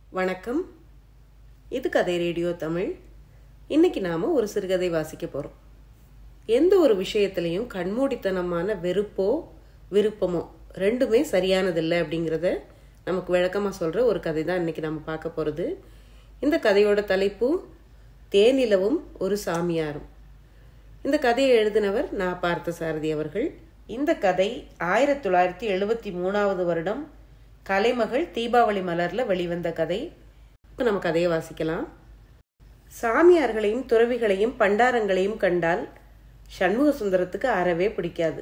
வணக்கம் இது கதை ரேடியோ தமிழ் இன்னைக்கு நாம ஒரு சிறுகதை வாசிக்க போறோம் எந்த ஒரு விஷயத்திலையும் கண்மூடித்தனமான வெறுப்போ விருப்பமோ ரெண்டுமே சரியானதில்லை அப்படிங்கிறத நமக்கு விளக்கமாக சொல்ற ஒரு கதை தான் இன்னைக்கு நம்ம பார்க்க போறது இந்த கதையோட தலைப்பு தேனிலவும் ஒரு சாமியாரும் இந்த கதையை எழுதினவர் நான் பார்த்த சாரதி அவர்கள் இந்த கதை ஆயிரத்தி தொள்ளாயிரத்தி எழுபத்தி மூணாவது வருடம் கலைமகள் தீபாவளி மலர்ல வெளிவந்த கதை இப்போ நம்ம கதையை வாசிக்கலாம் சாமியார்களையும் துறவிகளையும் பண்டாரங்களையும் கண்டால் சண்முக சுந்தரத்துக்கு அறவே பிடிக்காது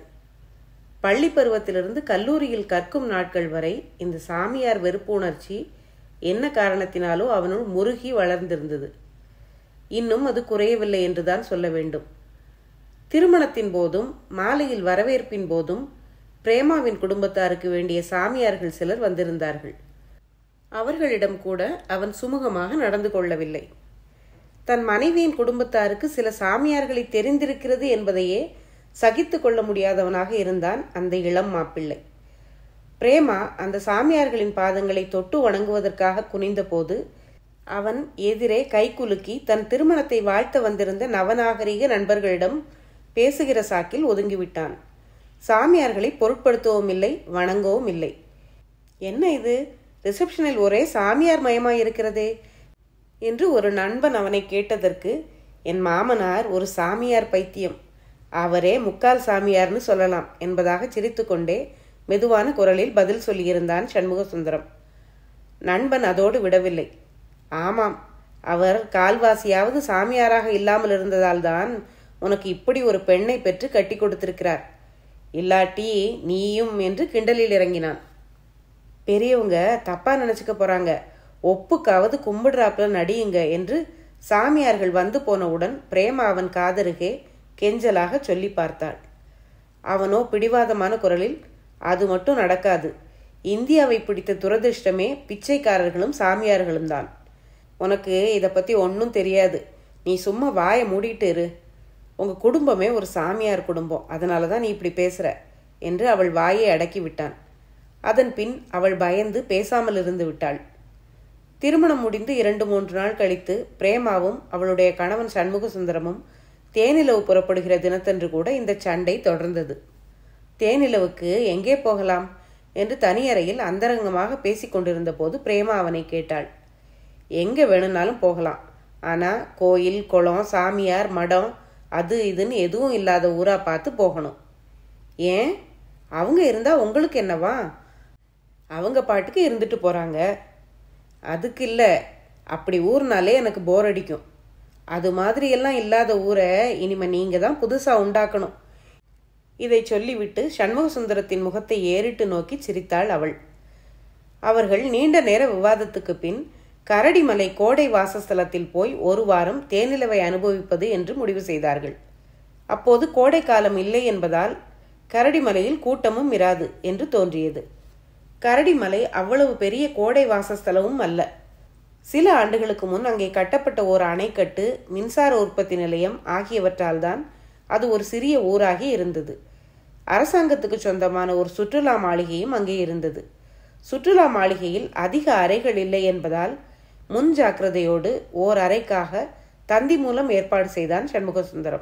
பள்ளி பருவத்திலிருந்து கல்லூரியில் கற்கும் நாட்கள் வரை இந்த சாமியார் வெறுப்பு உணர்ச்சி என்ன காரணத்தினாலோ அவனுள் முருகி வளர்ந்திருந்தது இன்னும் அது குறையவில்லை என்றுதான் சொல்ல வேண்டும் திருமணத்தின் போதும் மாலையில் வரவேற்பின் போதும் பிரேமாவின் குடும்பத்தாருக்கு வேண்டிய சாமியார்கள் சிலர் வந்திருந்தார்கள் அவர்களிடம் கூட அவன் சுமூகமாக நடந்து கொள்ளவில்லை தன் மனைவியின் குடும்பத்தாருக்கு சில சாமியார்களை தெரிந்திருக்கிறது என்பதையே சகித்து கொள்ள முடியாதவனாக இருந்தான் அந்த இளம் மாப்பிள்ளை பிரேமா அந்த சாமியார்களின் பாதங்களை தொட்டு வணங்குவதற்காக குனிந்தபோது அவன் எதிரே கைகுலுக்கி தன் திருமணத்தை வாழ்த்த வந்திருந்த நவநாகரிக நண்பர்களிடம் பேசுகிற சாக்கில் ஒதுங்கிவிட்டான் சாமியார்களை பொருட்படுத்தவும் இல்லை வணங்கவும் இல்லை என்ன இது ரிசப்ஷனில் ஒரே சாமியார் மயமாய் இருக்கிறதே என்று ஒரு நண்பன் அவனை கேட்டதற்கு என் மாமனார் ஒரு சாமியார் பைத்தியம் அவரே முக்கால் சாமியார்னு சொல்லலாம் என்பதாக சிரித்துக்கொண்டே மெதுவான குரலில் பதில் சொல்லியிருந்தான் சண்முக சுந்தரம் நண்பன் அதோடு விடவில்லை ஆமாம் அவர் கால்வாசியாவது சாமியாராக இல்லாமல் இருந்ததால் தான் உனக்கு இப்படி ஒரு பெண்ணை பெற்று கட்டி கொடுத்திருக்கிறார் இல்லாட்டி நீயும் என்று கிண்டலில் இறங்கினான் பெரியவங்க தப்பா நினைச்சுக்க போறாங்க ஒப்புக்காவது கும்பிடுறாப்புல நடியுங்க என்று சாமியார்கள் வந்து போனவுடன் பிரேமா அவன் காதருகே கெஞ்சலாக சொல்லி பார்த்தாள் அவனோ பிடிவாதமான குரலில் அது மட்டும் நடக்காது இந்தியாவை பிடித்த துரதிருஷ்டமே பிச்சைக்காரர்களும் சாமியார்களும் தான் உனக்கு இதை பத்தி ஒன்றும் தெரியாது நீ சும்மா வாயை மூடிட்டு இரு உங்க குடும்பமே ஒரு சாமியார் குடும்பம் அதனால தான் நீ இப்படி பேசுற என்று அவள் வாயை அடக்கி விட்டான் அதன் பின் அவள் பயந்து பேசாமல் இருந்து விட்டாள் திருமணம் முடிந்து இரண்டு மூன்று நாள் கழித்து பிரேமாவும் அவளுடைய கணவன் சண்முக சுந்தரமும் தேனிலவு புறப்படுகிற தினத்தன்று கூட இந்த சண்டை தொடர்ந்தது தேனிலவுக்கு எங்கே போகலாம் என்று தனியறையில் அந்தரங்கமாக பேசிக் கொண்டிருந்த போது பிரேமா அவனை கேட்டாள் எங்கே வேணும்னாலும் போகலாம் ஆனால் கோயில் குளம் சாமியார் மடம் அது இதுன்னு எதுவும் இல்லாத ஊரா பார்த்து போகணும் ஏன் அவங்க இருந்தா உங்களுக்கு என்னவா அவங்க பாட்டுக்கு இருந்துட்டு போறாங்க அதுக்கு இல்லை அப்படி ஊர்னாலே எனக்கு போர் அடிக்கும் அது மாதிரியெல்லாம் இல்லாத ஊரை இனிமே நீங்க தான் புதுசா உண்டாக்கணும் இதை சொல்லிவிட்டு சண்முக சுந்தரத்தின் முகத்தை ஏறிட்டு நோக்கி சிரித்தாள் அவள் அவர்கள் நீண்ட நேர விவாதத்துக்கு பின் கரடிமலை கோடை வாசஸ்தலத்தில் போய் ஒரு வாரம் தேனிலவை அனுபவிப்பது என்று முடிவு செய்தார்கள் அப்போது கோடை காலம் இல்லை என்பதால் கரடிமலையில் கூட்டமும் இராது என்று தோன்றியது கரடிமலை அவ்வளவு பெரிய கோடை வாசஸ்தலமும் அல்ல சில ஆண்டுகளுக்கு முன் அங்கே கட்டப்பட்ட ஒரு அணைக்கட்டு மின்சார உற்பத்தி நிலையம் ஆகியவற்றால் தான் அது ஒரு சிறிய ஊராகி இருந்தது அரசாங்கத்துக்கு சொந்தமான ஒரு சுற்றுலா மாளிகையும் அங்கே இருந்தது சுற்றுலா மாளிகையில் அதிக அறைகள் இல்லை என்பதால் முன் ஜாக்கிரதையோடு ஓர் அறைக்காக தந்தி மூலம் ஏற்பாடு செய்தான் சண்முக சுந்தரம்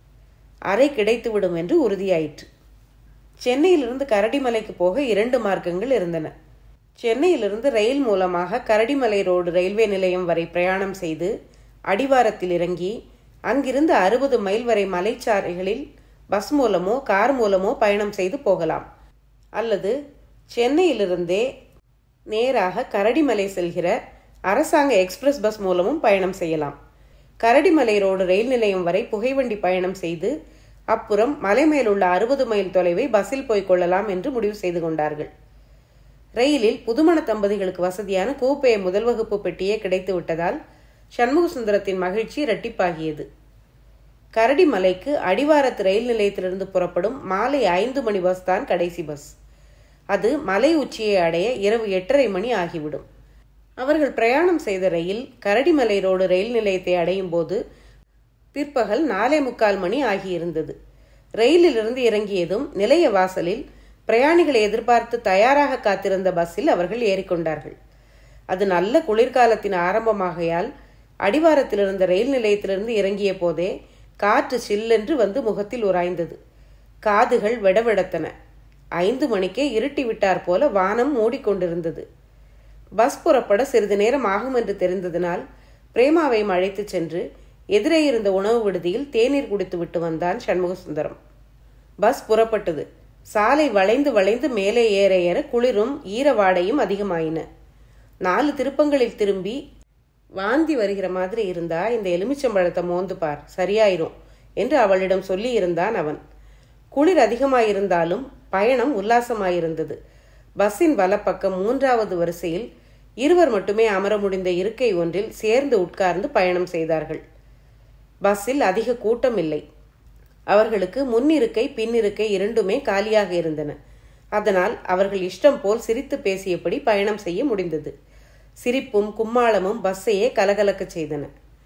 அறை கிடைத்துவிடும் என்று உறுதியாயிற்று சென்னையிலிருந்து கரடிமலைக்கு போக இரண்டு மார்க்கங்கள் இருந்தன சென்னையிலிருந்து ரயில் மூலமாக கரடிமலை ரோடு ரயில்வே நிலையம் வரை பிரயாணம் செய்து அடிவாரத்தில் இறங்கி அங்கிருந்து அறுபது மைல் வரை மலைச்சாலைகளில் பஸ் மூலமோ கார் மூலமோ பயணம் செய்து போகலாம் அல்லது சென்னையிலிருந்தே நேராக கரடிமலை செல்கிற அரசாங்க எக்ஸ்பிரஸ் பஸ் மூலமும் பயணம் செய்யலாம் கரடிமலை ரோடு ரயில் நிலையம் வரை புகைவண்டி பயணம் செய்து அப்புறம் மலை மேலுள்ள அறுபது மைல் தொலைவை பஸ்ஸில் போய் கொள்ளலாம் என்று முடிவு செய்து கொண்டார்கள் ரயிலில் புதுமண தம்பதிகளுக்கு வசதியான கூப்பே முதல் வகுப்பு பெட்டியே கிடைத்து விட்டதால் சண்முக சுந்தரத்தின் மகிழ்ச்சி இரட்டிப்பாகியது கரடிமலைக்கு அடிவாரத்து ரயில் நிலையத்திலிருந்து புறப்படும் மாலை ஐந்து மணி பஸ் தான் கடைசி பஸ் அது மலை உச்சியை அடைய இரவு எட்டரை மணி ஆகிவிடும் அவர்கள் பிரயாணம் செய்த ரயில் கரடிமலை ரோடு ரயில் நிலையத்தை அடையும் போது பிற்பகல் நாலே முக்கால் மணி ஆகியிருந்தது ரயிலிலிருந்து இறங்கியதும் நிலைய வாசலில் பிரயாணிகளை எதிர்பார்த்து தயாராக காத்திருந்த பஸ்ஸில் அவர்கள் ஏறிக்கொண்டார்கள் அது நல்ல குளிர்காலத்தின் ஆரம்பமாகையால் அடிவாரத்தில் இருந்த ரயில் நிலையத்திலிருந்து இறங்கிய போதே காற்று சில்லென்று வந்து முகத்தில் உராய்ந்தது காதுகள் வெடவெடத்தன ஐந்து மணிக்கே இருட்டி விட்டார் போல வானம் மூடிக்கொண்டிருந்தது பஸ் புறப்பட சிறிது நேரம் ஆகும் என்று தெரிந்ததனால் பிரேமாவை அழைத்துச் சென்று எதிரே இருந்த உணவு விடுதியில் தேநீர் குடித்து விட்டு வந்தான் சண்முக சுந்தரம் பஸ் புறப்பட்டது சாலை வளைந்து வளைந்து மேலே ஏற ஏற குளிரும் ஈரவாடையும் அதிகமாயின நாலு திருப்பங்களில் திரும்பி வாந்தி வருகிற மாதிரி இருந்தா இந்த எலுமிச்சம்பழத்தை மோந்து பார் சரியாயிரும் என்று அவளிடம் சொல்லி இருந்தான் அவன் குளிர் அதிகமாயிருந்தாலும் பயணம் உல்லாசமாயிருந்தது பஸ்ஸின் வலப்பக்கம் மூன்றாவது வரிசையில் இருவர் மட்டுமே அமர முடிந்த இருக்கை ஒன்றில் சேர்ந்து உட்கார்ந்து பயணம் செய்தார்கள் பஸ்ஸில் அதிக கூட்டம் இல்லை அவர்களுக்கு முன்னிருக்கை பின்னிருக்கை இரண்டுமே காலியாக இருந்தன அதனால் அவர்கள் இஷ்டம் போல் சிரித்து பேசியபடி பயணம் செய்ய முடிந்தது சிரிப்பும் கும்மாளமும் பஸ்ஸையே கலகலக்கச் செய்தன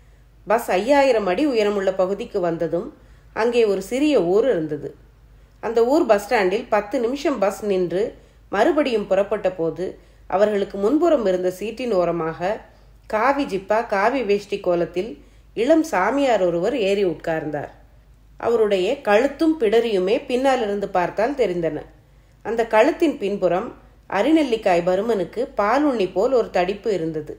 பஸ் ஐயாயிரம் அடி உயரமுள்ள பகுதிக்கு வந்ததும் அங்கே ஒரு சிறிய ஊர் இருந்தது அந்த ஊர் பஸ் ஸ்டாண்டில் பத்து நிமிஷம் பஸ் நின்று மறுபடியும் புறப்பட்ட போது அவர்களுக்கு முன்புறம் இருந்த சீட்டின் ஓரமாக காவி ஜிப்பா காவி வேஷ்டி கோலத்தில் இளம் சாமியார் ஒருவர் ஏறி உட்கார்ந்தார் அவருடைய கழுத்தும் பிடரியுமே பின்னால் இருந்து பார்த்தால் தெரிந்தன அந்த கழுத்தின் பின்புறம் அரிநெல்லிக்காய் பருமனுக்கு பாலுண்ணி போல் ஒரு தடிப்பு இருந்தது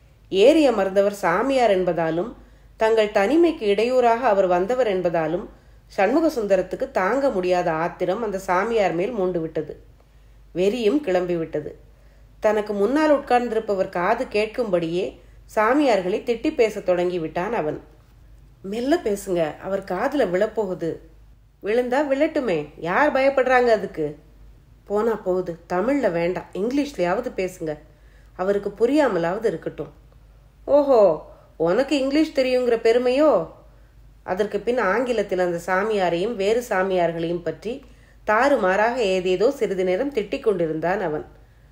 ஏறி அமர்ந்தவர் சாமியார் என்பதாலும் தங்கள் தனிமைக்கு இடையூறாக அவர் வந்தவர் என்பதாலும் சண்முக சுந்தரத்துக்கு தாங்க முடியாத ஆத்திரம் அந்த சாமியார் மேல் மூண்டு விட்டது வெறியும் கிளம்பிவிட்டது தனக்கு முன்னால் உட்கார்ந்திருப்பவர் காது கேட்கும்படியே சாமியார்களை திட்டி பேசத் தொடங்கி விட்டான் அவன் மெல்ல பேசுங்க அவர் காதுல விழப்போகுது விழுந்தா விழட்டுமே யார் பயப்படுறாங்க அதுக்கு போனா போகுது தமிழ்ல வேண்டாம் இங்கிலீஷ்லயாவது பேசுங்க அவருக்கு புரியாமலாவது இருக்கட்டும் ஓஹோ உனக்கு இங்கிலீஷ் தெரியுங்கிற பெருமையோ அதற்கு பின் ஆங்கிலத்தில் அந்த சாமியாரையும் வேறு சாமியார்களையும் பற்றி தாறுமாறாக ஏதேதோ சிறிது நேரம் திட்டிக் கொண்டிருந்தான் அவன்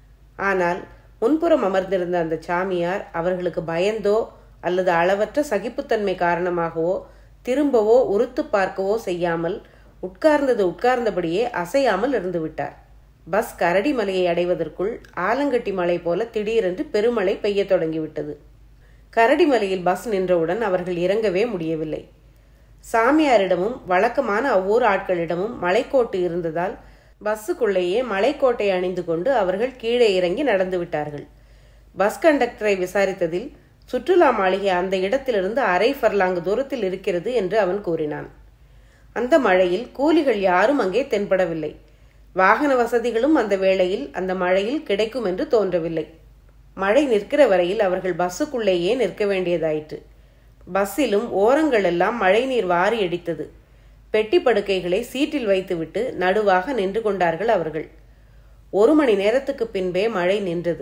ஆனால் முன்புறம் அமர்ந்திருந்த அந்த சாமியார் அவர்களுக்கு பயந்தோ அல்லது அளவற்ற சகிப்புத்தன்மை காரணமாகவோ திரும்பவோ உறுத்து பார்க்கவோ செய்யாமல் உட்கார்ந்தது உட்கார்ந்தபடியே அசையாமல் இருந்து விட்டார் பஸ் கரடி மலையை அடைவதற்குள் ஆலங்கட்டி மலை போல திடீரென்று பெருமழை பெய்யத் தொடங்கிவிட்டது கரடி மலையில் பஸ் நின்றவுடன் அவர்கள் இறங்கவே முடியவில்லை சாமியாரிடமும் வழக்கமான அவ்வூர் ஆட்களிடமும் மலைக்கோட்டு இருந்ததால் பஸ்ஸுக்குள்ளேயே மலைக்கோட்டை அணிந்து கொண்டு அவர்கள் கீழே இறங்கி நடந்து விட்டார்கள் பஸ் கண்டக்டரை விசாரித்ததில் சுற்றுலா மாளிகை அந்த இடத்திலிருந்து அரை ஃபர்லாங்கு தூரத்தில் இருக்கிறது என்று அவன் கூறினான் அந்த மழையில் கூலிகள் யாரும் அங்கே தென்படவில்லை வாகன வசதிகளும் அந்த வேளையில் அந்த மழையில் கிடைக்கும் என்று தோன்றவில்லை மழை நிற்கிற வரையில் அவர்கள் பஸ்ஸுக்குள்ளேயே நிற்க வேண்டியதாயிற்று பஸ்ஸிலும் ஓரங்கள் எல்லாம் மழைநீர் வாரி அடித்தது பெட்டி படுக்கைகளை சீட்டில் வைத்துவிட்டு நடுவாக நின்று கொண்டார்கள் அவர்கள் ஒரு மணி நேரத்துக்கு பின்பே மழை நின்றது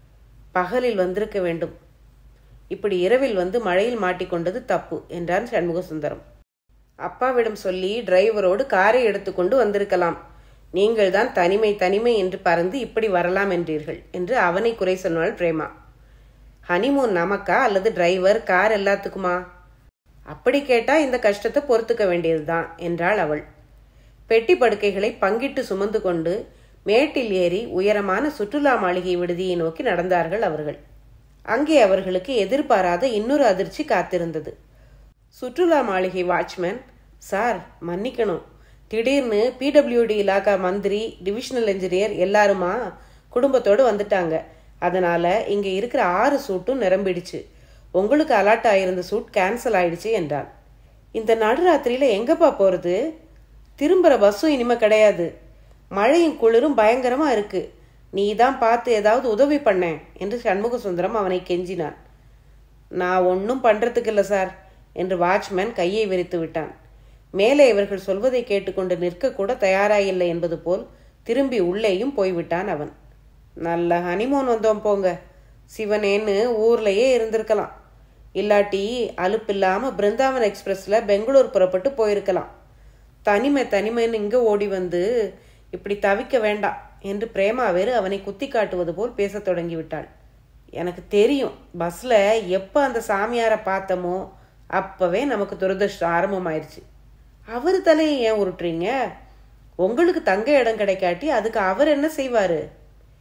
பகலில் வந்திருக்க வேண்டும் இப்படி இரவில் வந்து மழையில் மாட்டிக்கொண்டது தப்பு என்றான் சண்முக சுந்தரம் அப்பாவிடம் சொல்லி டிரைவரோடு காரை எடுத்துக்கொண்டு வந்திருக்கலாம் நீங்கள் தான் தனிமை தனிமை என்று பறந்து இப்படி வரலாம் என்றீர்கள் என்று அவனை குறை சொன்னாள் பிரேமா ஹனிமூன் நமக்கா அல்லது டிரைவர் கார் எல்லாத்துக்குமா அப்படி கேட்டா இந்த கஷ்டத்தை பொறுத்துக்க வேண்டியதுதான் என்றாள் அவள் பெட்டி படுக்கைகளை பங்கிட்டு சுமந்து கொண்டு மேட்டில் ஏறி உயரமான சுற்றுலா மாளிகை விடுதியை நோக்கி நடந்தார்கள் அவர்கள் அங்கே அவர்களுக்கு எதிர்பாராத இன்னொரு அதிர்ச்சி காத்திருந்தது சுற்றுலா மாளிகை வாட்ச்மேன் சார் மன்னிக்கணும் திடீர்னு பிடபிள்யூடி இலாக்கா மந்திரி டிவிஷனல் இன்ஜினியர் எல்லாருமா குடும்பத்தோடு வந்துட்டாங்க அதனால இங்க இருக்கிற ஆறு சூட்டும் நிரம்பிடுச்சு உங்களுக்கு அலாட் ஆயிருந்த சூட் கேன்சல் ஆயிடுச்சு என்றான் இந்த நடுராத்திரியில எங்கப்பா போறது திரும்புற பஸ்ஸும் இனிமே கிடையாது மழையும் குளிரும் பயங்கரமா இருக்கு நீ தான் பார்த்து ஏதாவது உதவி பண்ணேன் என்று சண்முக சுந்தரம் அவனை கெஞ்சினான் நான் ஒன்றும் பண்றதுக்கு இல்லை சார் என்று வாட்ச்மேன் கையை விரித்து விட்டான் மேலே இவர்கள் சொல்வதை கேட்டுக்கொண்டு நிற்க கூட தயாராயில்லை என்பது போல் திரும்பி உள்ளேயும் போய்விட்டான் அவன் நல்ல ஹனிமூன் வந்தோம் போங்க சிவனேன்னு ஊர்லயே இருந்திருக்கலாம் இல்லாட்டி அலுப்பில்லாம பிருந்தாவன் எக்ஸ்பிரஸ்ல பெங்களூர் புறப்பட்டு போயிருக்கலாம் தனிமை தனிமைன்னு இங்க ஓடி வந்து இப்படி தவிக்க வேண்டாம் என்று பிரேமா வேறு அவனை குத்தி காட்டுவது போல் பேசத் தொடங்கிவிட்டாள் எனக்கு தெரியும் பஸ்ல எப்ப அந்த சாமியாரை பார்த்தோமோ அப்பவே நமக்கு துரதிருஷ்டம் ஆரம்பமாயிருச்சு அவர் தலையை ஏன் உருட்டுறீங்க உங்களுக்கு தங்க இடம் கிடைக்காட்டி அதுக்கு அவர் என்ன செய்வாரு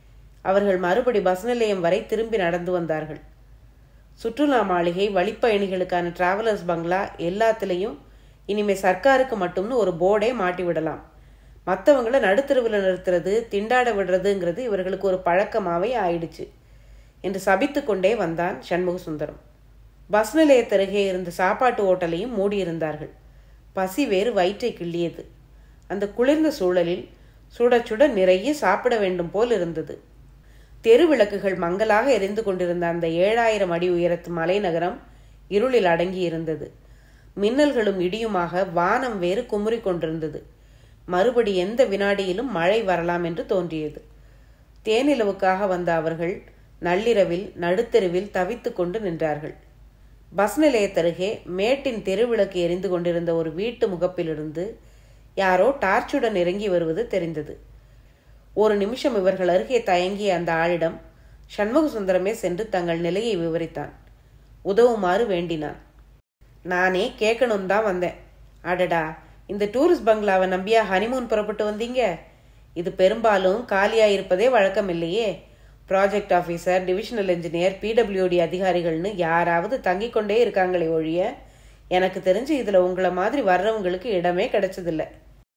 அவர்கள் மறுபடி பஸ் நிலையம் வரை திரும்பி நடந்து வந்தார்கள் சுற்றுலா மாளிகை வழிப்பயணிகளுக்கான டிராவலர்ஸ் பங்களா எல்லாத்துலேயும் இனிமே சர்க்காருக்கு மட்டும்னு ஒரு போர்டே மாட்டி விடலாம் மற்றவங்கள நடுத்தருவில் நிறுத்துறது திண்டாட விடுறதுங்கிறது இவர்களுக்கு ஒரு பழக்கமாகவே ஆயிடுச்சு என்று சபித்து கொண்டே வந்தான் சண்முக சுந்தரம் பஸ் நிலையத்தருகே இருந்த சாப்பாட்டு ஓட்டலையும் மூடியிருந்தார்கள் பசி வேறு வயிற்றை கிள்ளியது அந்த குளிர்ந்த சூழலில் சுட சுட நிறைய சாப்பிட வேண்டும் போல் இருந்தது தெரு விளக்குகள் மங்கலாக எரிந்து கொண்டிருந்த அந்த ஏழாயிரம் அடி உயரத்து மலைநகரம் இருளில் அடங்கி இருந்தது மின்னல்களும் இடியுமாக வானம் வேறு குமுறி கொண்டிருந்தது மறுபடி எந்த வினாடியிலும் மழை வரலாம் என்று தோன்றியது தேனிலவுக்காக வந்த அவர்கள் நள்ளிரவில் நடுத்தெருவில் தவித்து கொண்டு நின்றார்கள் பஸ் நிலையத்தருகே மேட்டின் தெருவிளக்கு எரிந்து கொண்டிருந்த ஒரு வீட்டு முகப்பிலிருந்து யாரோ டார்ச்சுடன் இறங்கி வருவது தெரிந்தது ஒரு நிமிஷம் இவர்கள் அருகே தயங்கிய அந்த ஆளிடம் சண்முக சுந்தரமே சென்று தங்கள் நிலையை விவரித்தான் உதவுமாறு வேண்டினான் நானே கேட்கணும் தான் வந்தேன் அடடா இந்த டூரிஸ்ட் பங்களாவை நம்பியா ஹனிமூன் புறப்பட்டு வந்தீங்க இது பெரும்பாலும் காலியா இருப்பதே வழக்கம் இல்லையே project officer divisional engineer PWD அதிகாரிகள்னு யாராவது தங்கிக் கொண்டே இருக்காங்களே ஒழிய எனக்கு தெரிஞ்சு இதில் உங்களை மாதிரி வர்றவங்களுக்கு இடமே கிடைச்சதில்ல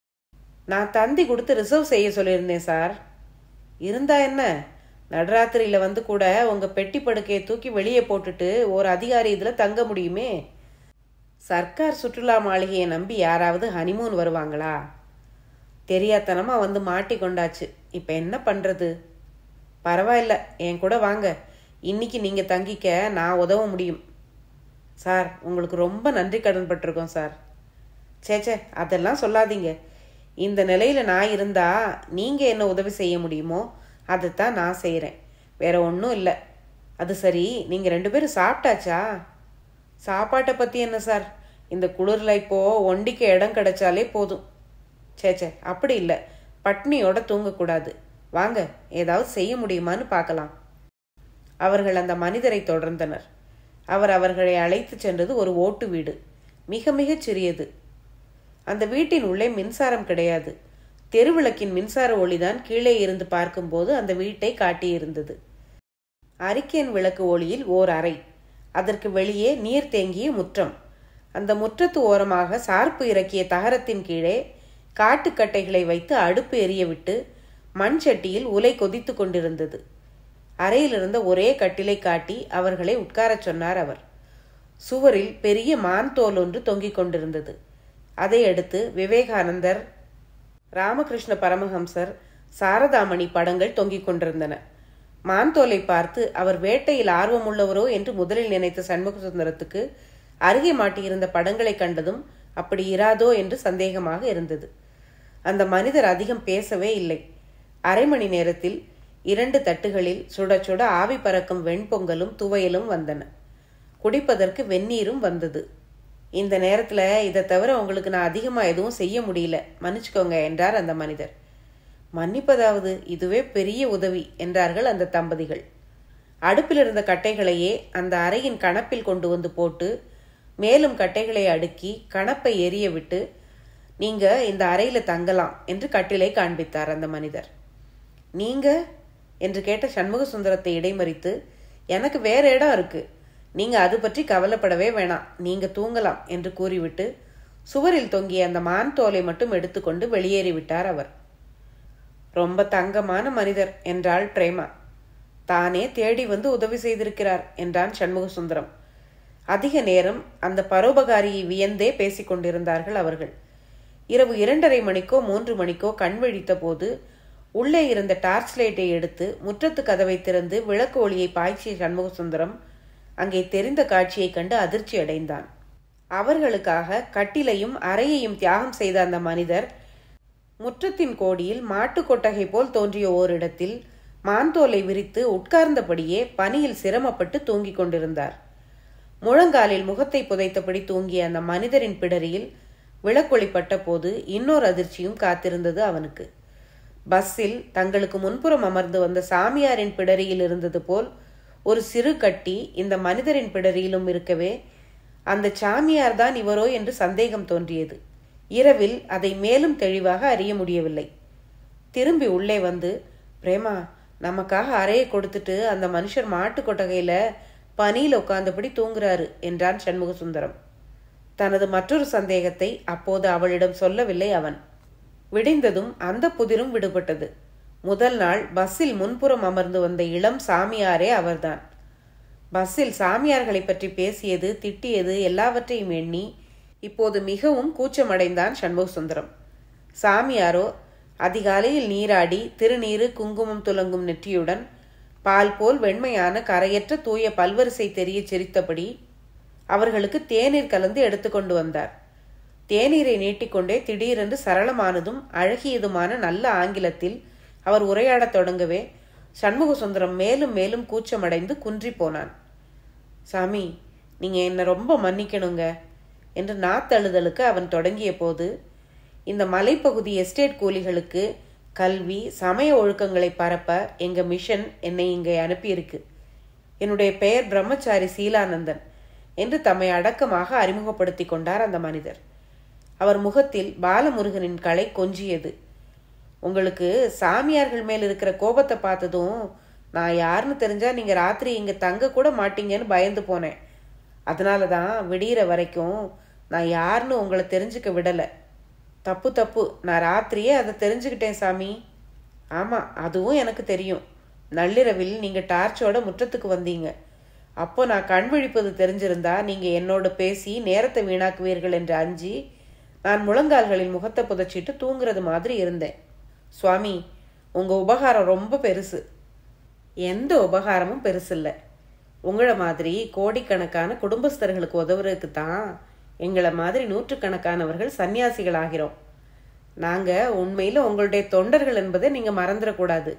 நான் தந்தி கொடுத்து ரிசர்வ் செய்ய சொல்லியிருந்தேன் சார் இருந்தா என்ன நடுராத்திரியில் வந்து கூட உங்கள் பெட்டி படுக்கையை தூக்கி வெளியே போட்டுட்டு ஒரு அதிகாரி இதில் தங்க முடியுமே சர்க்கார் சுற்றுலா மாளிகையை நம்பி யாராவது ஹனிமூன் வருவாங்களா தெரியாதனமாக வந்து மாட்டி கொண்டாச்சு இப்போ என்ன பண்ணுறது பரவாயில்ல என் கூட வாங்க இன்னைக்கு நீங்கள் தங்கிக்க நான் உதவ முடியும் சார் உங்களுக்கு ரொம்ப நன்றி கடன் பட்டிருக்கோம் சார் சேச்சே அதெல்லாம் சொல்லாதீங்க இந்த நிலையில் நான் இருந்தா நீங்கள் என்ன உதவி செய்ய முடியுமோ அதைத்தான் நான் செய்கிறேன் வேற ஒன்றும் இல்லை அது சரி நீங்கள் ரெண்டு பேரும் சாப்பிட்டாச்சா சாப்பாட்டை பற்றி என்ன சார் இந்த குளிரில் இப்போது ஒண்டிக்கு இடம் கிடைச்சாலே போதும் சேச்சே அப்படி இல்லை பட்னியோட தூங்கக்கூடாது வாங்க ஏதாவது செய்ய முடியுமான்னு பார்க்கலாம் அவர்கள் அந்த மனிதரை தொடர்ந்தனர் அவர் அவர்களை அழைத்து சென்றது ஒரு ஓட்டு வீடு மிக மிகச் சிறியது அந்த வீட்டின் உள்ளே மின்சாரம் கிடையாது தெருவிளக்கின் மின்சார ஒளிதான் கீழே இருந்து பார்க்கும்போது அந்த வீட்டை காட்டியிருந்தது அரிக்கேன் விளக்கு ஒளியில் ஓர் அறை அதற்கு வெளியே நீர் தேங்கிய முற்றம் அந்த முற்றத்து ஓரமாக சார்பு இறக்கிய தகரத்தின் கீழே காட்டுக்கட்டைகளை வைத்து அடுப்பு எரிய விட்டு மண் சட்டியில் உலை கொதித்து கொண்டிருந்தது அறையில் இருந்த ஒரே கட்டிலை காட்டி அவர்களை உட்காரச் சொன்னார் அவர் சுவரில் பெரிய மான் தோல் ஒன்று தொங்கிக் கொண்டிருந்தது அதை அடுத்து விவேகானந்தர் ராமகிருஷ்ண பரமஹம்சர் சாரதாமணி படங்கள் தொங்கிக் கொண்டிருந்தன மான்தோலை பார்த்து அவர் வேட்டையில் ஆர்வமுள்ளவரோ என்று முதலில் நினைத்த சண்முக சுந்தரத்துக்கு அருகே மாட்டியிருந்த படங்களை கண்டதும் அப்படி இராதோ என்று சந்தேகமாக இருந்தது அந்த மனிதர் அதிகம் பேசவே இல்லை அரை மணி நேரத்தில் இரண்டு தட்டுகளில் சுட சுட ஆவி பறக்கும் வெண்பொங்கலும் துவையலும் வந்தன குடிப்பதற்கு வெந்நீரும் வந்தது இந்த நேரத்தில் இதை தவிர உங்களுக்கு நான் அதிகமாக எதுவும் செய்ய முடியல மன்னிச்சுக்கோங்க என்றார் அந்த மனிதர் மன்னிப்பதாவது இதுவே பெரிய உதவி என்றார்கள் அந்த தம்பதிகள் அடுப்பில் இருந்த கட்டைகளையே அந்த அறையின் கணப்பில் கொண்டு வந்து போட்டு மேலும் கட்டைகளை அடுக்கி கணப்பை எரிய விட்டு நீங்க இந்த அறையில தங்கலாம் என்று கட்டிலை காண்பித்தார் அந்த மனிதர் நீங்க என்று கேட்ட சண்முக சுந்தரத்தை இடைமறித்து எனக்கு வேற இடம் இருக்கு நீங்க அது பற்றி கவலைப்படவே வேணாம் நீங்க தூங்கலாம் என்று கூறிவிட்டு சுவரில் தொங்கிய அந்த மான் தோலை மட்டும் எடுத்துக்கொண்டு வெளியேறிவிட்டார் அவர் ரொம்ப தங்கமான மனிதர் என்றாள் பிரேமா தானே தேடி வந்து உதவி செய்திருக்கிறார் என்றான் சண்முக சுந்தரம் அதிக நேரம் அந்த பரோபகாரியை வியந்தே பேசிக் கொண்டிருந்தார்கள் அவர்கள் இரவு இரண்டரை மணிக்கோ மூன்று மணிக்கோ கண் விழித்த போது உள்ளே இருந்த டார்ச் லைட்டை எடுத்து முற்றத்து கதவை திறந்து விளக்கு ஒளியை பாய்ச்சிய சண்முக சுந்தரம் அங்கே தெரிந்த காட்சியைக் கண்டு அதிர்ச்சி அடைந்தான் அவர்களுக்காக கட்டிலையும் அறையையும் தியாகம் செய்த அந்த மனிதர் முற்றத்தின் கோடியில் மாட்டு கொட்டகை போல் தோன்றிய ஓரிடத்தில் மாந்தோலை விரித்து உட்கார்ந்தபடியே பனியில் சிரமப்பட்டு தூங்கிக் கொண்டிருந்தார் முழங்காலில் முகத்தை புதைத்தபடி தூங்கிய அந்த மனிதரின் பிடரியில் விளக்கொளிப்பட்ட போது இன்னொரு அதிர்ச்சியும் காத்திருந்தது அவனுக்கு பஸ்ஸில் தங்களுக்கு முன்புறம் அமர்ந்து வந்த சாமியாரின் பிடரியில் இருந்தது போல் ஒரு சிறு கட்டி இந்த மனிதரின் பிடரியிலும் இருக்கவே அந்த சாமியார் தான் இவரோ என்று சந்தேகம் தோன்றியது இரவில் அதை மேலும் தெளிவாக அறிய முடியவில்லை திரும்பி உள்ளே வந்து பிரேமா நமக்காக அறையை கொடுத்துட்டு அந்த மனுஷர் மாட்டு கொட்டகையில பனியில் உட்கார்ந்தபடி தூங்குறாரு என்றான் சண்முக சுந்தரம் தனது மற்றொரு சந்தேகத்தை அப்போது அவளிடம் சொல்லவில்லை அவன் விடிந்ததும் அந்த புதிரும் விடுபட்டது முதல் நாள் பஸ்ஸில் முன்புறம் அமர்ந்து வந்த இளம் சாமியாரே அவர்தான் பஸ்ஸில் சாமியார்களை பற்றி பேசியது திட்டியது எல்லாவற்றையும் எண்ணி இப்போது மிகவும் கூச்சமடைந்தான் சண்முக சுந்தரம் சாமியாரோ அதிகாலையில் நீராடி திருநீறு குங்குமம் துலங்கும் நெற்றியுடன் பால் போல் வெண்மையான கரையற்ற தூய பல்வரிசை தெரிய சிரித்தபடி அவர்களுக்கு தேநீர் கலந்து எடுத்துக்கொண்டு வந்தார் தேநீரை நீட்டிக்கொண்டே திடீரென்று சரளமானதும் அழகியதுமான நல்ல ஆங்கிலத்தில் அவர் உரையாடத் தொடங்கவே சண்முக சுந்தரம் மேலும் மேலும் கூச்சமடைந்து குன்றி போனான் சாமி நீங்க என்ன ரொம்ப மன்னிக்கணுங்க என்று நாத்தழுதலுக்கு அவன் தொடங்கிய போது இந்த மலைப்பகுதி எஸ்டேட் கூலிகளுக்கு கல்வி சமய ஒழுக்கங்களை பரப்ப எங்க மிஷன் என்னை இங்கே அனுப்பியிருக்கு என்னுடைய பெயர் பிரம்மச்சாரி சீலானந்தன் என்று தம்மை அடக்கமாக அறிமுகப்படுத்தி கொண்டார் அந்த மனிதர் அவர் முகத்தில் பாலமுருகனின் களை கொஞ்சியது உங்களுக்கு சாமியார்கள் மேல் இருக்கிற கோபத்தை பார்த்ததும் நான் யாருன்னு தெரிஞ்சா நீங்க ராத்திரி இங்க தங்க கூட மாட்டீங்கன்னு பயந்து போனேன் அதனால தான் விடிகிற வரைக்கும் நான் யாருன்னு உங்களை தெரிஞ்சுக்க விடலை தப்பு தப்பு நான் ராத்திரியே அதை தெரிஞ்சுக்கிட்டேன் சாமி ஆமாம் அதுவும் எனக்கு தெரியும் நள்ளிரவில் நீங்கள் டார்ச்சோட முற்றத்துக்கு வந்தீங்க அப்போ நான் கண் விழிப்பது தெரிஞ்சிருந்தா நீங்கள் என்னோட பேசி நேரத்தை வீணாக்குவீர்கள் என்று அஞ்சி நான் முழங்கால்களில் முகத்தை புதைச்சிட்டு தூங்குறது மாதிரி இருந்தேன் சுவாமி உங்கள் உபகாரம் ரொம்ப பெருசு எந்த உபகாரமும் பெருசில்லை உங்களை மாதிரி கோடிக்கணக்கான குடும்பஸ்தர்களுக்கு உதவுறதுக்கு தான் எங்களை மாதிரி நூற்றுக்கணக்கானவர்கள் சன்னியாசிகள் ஆகிறோம் நாங்கள் உண்மையில் உங்களுடைய தொண்டர்கள் என்பதை நீங்கள் மறந்துடக்கூடாது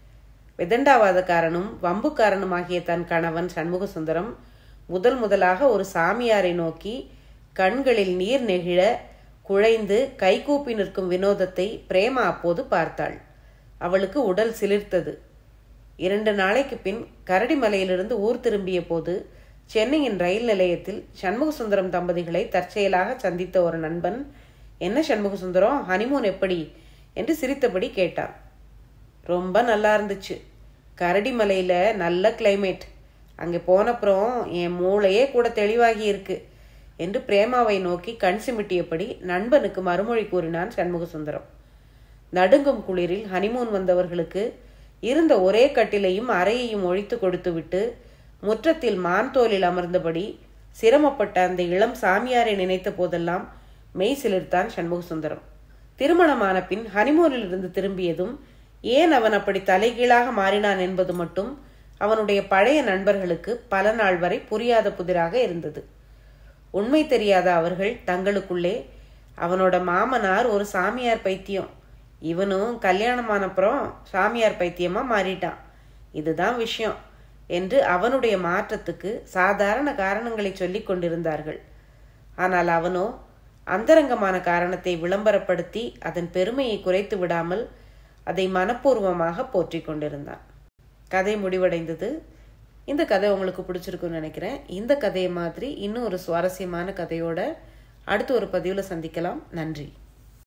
விதண்டாவாதக்காரனும் வம்புக்காரனுமாகிய தன் கணவன் சண்முக சுந்தரம் முதல் முதலாக ஒரு சாமியாரை நோக்கி கண்களில் நீர் நெகிழ குழைந்து கைகூப்பி நிற்கும் வினோதத்தை பிரேமா அப்போது பார்த்தாள் அவளுக்கு உடல் சிலிர்த்தது இரண்டு நாளைக்கு பின் கரடிமலையிலிருந்து ஊர் திரும்பிய போது சென்னையின் ரயில் நிலையத்தில் சண்முக சுந்தரம் தம்பதிகளை தற்செயலாக சந்தித்த ஒரு நண்பன் என்ன சண்முக சுந்தரம் ஹனிமூன் எப்படி என்று சிரித்தபடி கேட்டான் ரொம்ப நல்லா இருந்துச்சு கரடிமலையில் நல்ல கிளைமேட் அங்கே போனப்புறம் என் மூளையே கூட தெளிவாகி இருக்கு என்று பிரேமாவை நோக்கி கண் சிமிட்டியபடி நண்பனுக்கு மறுமொழி கூறினான் சண்முக சுந்தரம் நடுங்கும் குளிரில் ஹனிமூன் வந்தவர்களுக்கு இருந்த ஒரே கட்டிலையும் அறையையும் ஒழித்து கொடுத்துவிட்டு முற்றத்தில் மான் தோலில் அமர்ந்தபடி சிரமப்பட்ட அந்த இளம் சாமியாரை நினைத்த போதெல்லாம் மெய் சிலிர்த்தான் சண்முக சுந்தரம் திருமணமான பின் ஹனிமூனில் இருந்து திரும்பியதும் ஏன் அவன் அப்படி தலைகீழாக மாறினான் என்பது மட்டும் அவனுடைய பழைய நண்பர்களுக்கு பல நாள் வரை புரியாத புதிராக இருந்தது உண்மை தெரியாத அவர்கள் தங்களுக்குள்ளே அவனோட மாமனார் ஒரு சாமியார் பைத்தியம் இவனும் கல்யாணமானப்புறம் சாமியார் பைத்தியமா மாறிட்டான் இதுதான் விஷயம் என்று அவனுடைய மாற்றத்துக்கு சாதாரண காரணங்களை சொல்லிக் கொண்டிருந்தார்கள் ஆனால் அவனோ அந்தரங்கமான காரணத்தை விளம்பரப்படுத்தி அதன் பெருமையை குறைத்து விடாமல் அதை மனப்பூர்வமாக போற்றி கொண்டிருந்தான் கதை முடிவடைந்தது இந்த கதை உங்களுக்கு பிடிச்சிருக்குன்னு நினைக்கிறேன் இந்த கதையை மாதிரி இன்னும் ஒரு சுவாரஸ்யமான கதையோட அடுத்து ஒரு பதிவில் சந்திக்கலாம் நன்றி